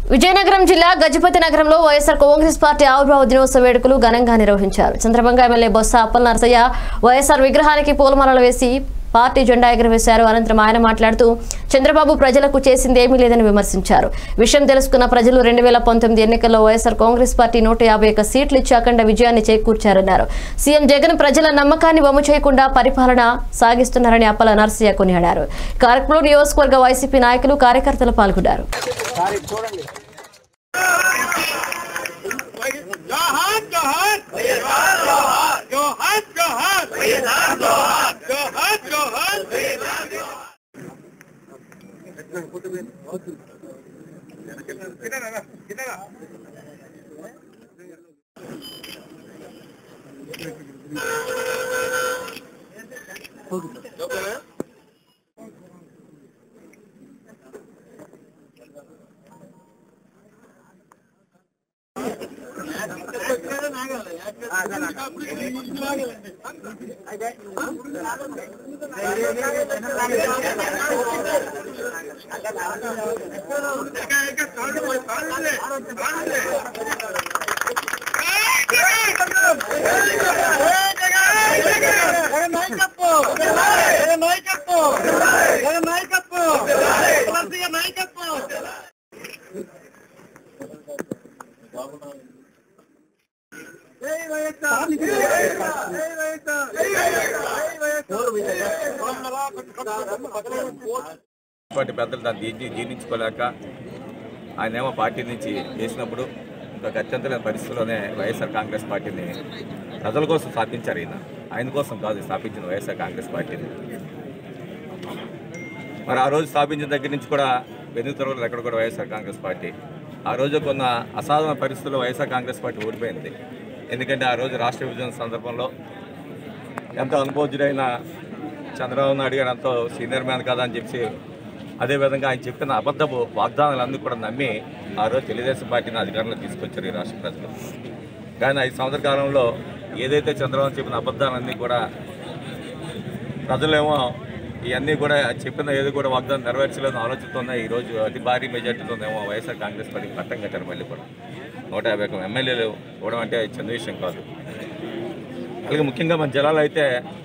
విజయనగరం జిల్లా గజపతి నగరంలో వైఎస్ఆర్ కాంగ్రెస్ పార్టీ ఆవిర్భావ దినోత్సవ వేడుకలు ఘనంగా నిర్వహించారు చంద్రబాబు ఎమ్మెల్యే బొత్స అప్పల్ నరసయ్య వైఎస్ఆర్ విగ్రహానికి పూలమాలలు వేసి పార్టీ జెండా ఎగురవేశారు అనంతరం ఆయన మాట్లాడుతూ చంద్రబాబు ప్రజలకు చేసింది ఏమీ లేదని విమర్శించారు విషయం తెలుసుకున్న ప్రజలు రెండు వేల పంతొమ్మిది ఎన్నికల్లో వైఎస్ఆర్ కాంగ్రెస్ పార్టీ నూట యాభై ఒక్క సీట్లు ఇచ్చి అఖండ విజయాన్ని చేకూర్చారన్నారు సీఎం జగన్ ప్రజల నమ్మకాన్ని వమ్ము చేయకుండా పరిపాలన సాగిస్తున్నారని అప్పల నరసయ్య కొనియాడారు కార్యక్రమంలో నియోజకవర్గ వైసీపీ నాయకులు కార్యకర్తలు పాల్గొన్నారు जोहार जोहार जोहार जोहार जोहार जोहार పార్టీ పెద్దలు దాన్ని జీర్ణి జీర్ణించుకోలేక ఆయన ఏమో పార్టీ నుంచి చేసినప్పుడు ఇంకా గత్యంతరమైన పరిస్థితుల్లోనే వైఎస్ఆర్ కాంగ్రెస్ పార్టీని ప్రజల కోసం స్థాపించారు ఈయన ఆయన కోసం కాదు స్థాపించిన వైఎస్ఆర్ కాంగ్రెస్ పార్టీని మరి ఆ రోజు స్థాపించిన దగ్గర నుంచి కూడా వెనుక తరగతులు ఎక్కడ కూడా వైఎస్ఆర్ కాంగ్రెస్ పార్టీ ఆ రోజు కొన్న అసాధారణ పరిస్థితుల్లో వైఎస్ఆర్ కాంగ్రెస్ పార్టీ ఓడిపోయింది ఎందుకంటే ఆ రోజు రాష్ట్ర విభజన సందర్భంలో ఎంతో అనుభవజ్ఞుడైన చంద్రబాబు నాయుడు గారు ఎంతో సీనియర్ మ్యాన్ కదా అని చెప్పి అదేవిధంగా ఆయన చెప్పిన అబద్ధపు వాగ్దానాలన్నీ కూడా నమ్మి ఆ రోజు తెలుగుదేశం పార్టీని అధికారంలో తీసుకొచ్చారు ఈ రాష్ట్ర ప్రజలు కానీ ఐదు సంవత్సర కాలంలో ఏదైతే చంద్రబాబు చెప్పిన అబద్ధాలన్నీ కూడా ప్రజలేమో ఇవన్నీ కూడా చెప్పిన ఏది కూడా వాగ్దానం నెరవేర్చలేని ఆలోచనతోనే ఈరోజు అతి భారీ మెజార్టీతోనేమో వైఎస్ఆర్ కాంగ్రెస్ పార్టీకి పట్టం కట్టారు మళ్ళీ కూడా నూట యాభై ఒక్క ఎమ్మెల్యేలు ఇవ్వడం అంటే చిన్న విషయం కాదు అలాగే ముఖ్యంగా మన జిల్లాలో అయితే